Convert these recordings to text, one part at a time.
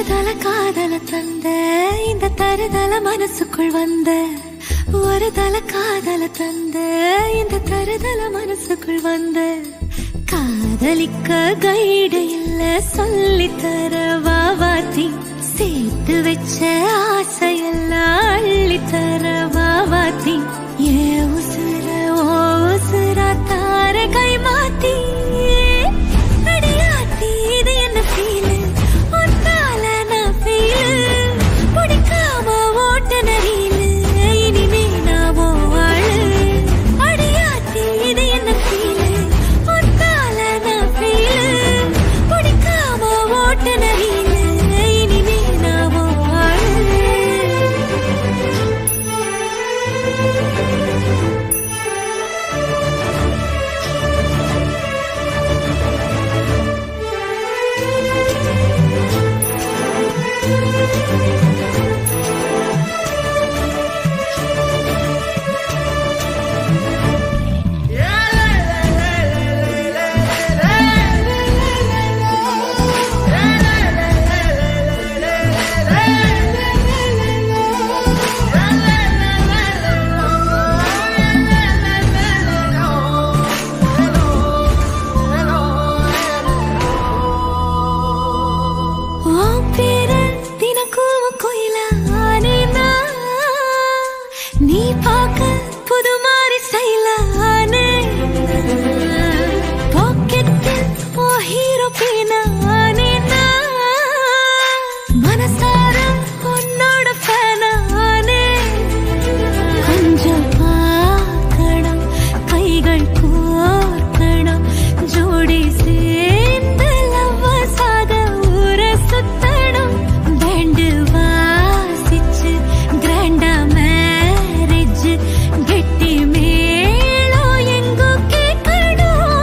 தருதல காதல தந்த இந்த தருதல மனசுக்குள் வந்த ஒரு தல காதல தந்த இந்த தருதல மனசுக்குள் வந்த காதலிக்க கைடு இல்ல சொல்லி தர வாவாத்தி சேர்த்து வச்ச ஆசையெல்லாம் அள்ளி தர வாவாத்தி ஏ உசுர ஓ உசுரா தார கை மாத்தி அடியாத்தி இது என்ன ஃபீல் ஒன்னால நான் ஃபீல் பிடிக்காம ஓட்ட நரியில இனிமே நான் ஆளு அடியாத்தி இது என்ன ஃபீல் ஒன்னால நான் ஃபீல் பிடிக்காம ஓட்ட நரியில இனிமே நான் ஆளு உன் பேரு தினக்கும் கோயிலா ஆனேனா? நீ பார்க்க புது மாதிரி ஸ்டைலானே பாக்கெட்டில் ஓ ஹீரோ பேனா ஆனேனா? மனசார உன்னோட ஃபேனானே கொஞ்சம் பார்க்கணும் கைகள் கோர்க்கணும் ஜோடி சேர்ந்து லவ்வசாக ஊர சுத்தணும் பேண்டு வாசிச்சு கிராண்டா மேரேஜ் கெட்டி மேளம் எங்கோ கேட்கணும்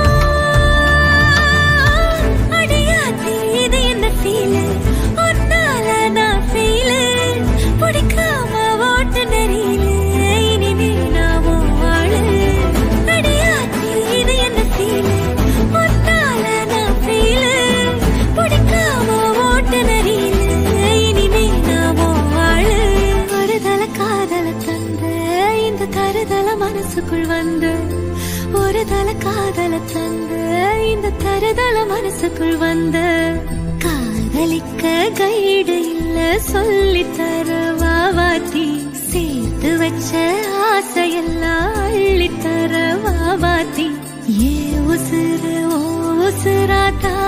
அடியாத்தி இது என்ன ஃபீல் ஒன்னால நான் ஃபீல் பிடிக்காம ஓட்டு நெறியில இனிமே நான் வாழ அடியாத்தி இது என்ன ஃபீல் ஒன்னால நான் ஃபீல் பிடிக்காம ஓட்டு நெறியில இனிமே நான் வாழ ஒரு தல காதல தந்த இந்த தருதல மனசுக்குள் வந்து ஒரு தல காதல தந்த இந்த தருதல மனசுக்குள் வந்த காதலிக்க கைடு இல்ல சொல்லி தர வாவாத்தி சேர்த்து வச்ச ஆசையெல்லாம் அள்ளி தர வாவாத்தி ஏ உசுறு ஓ உசுரா தா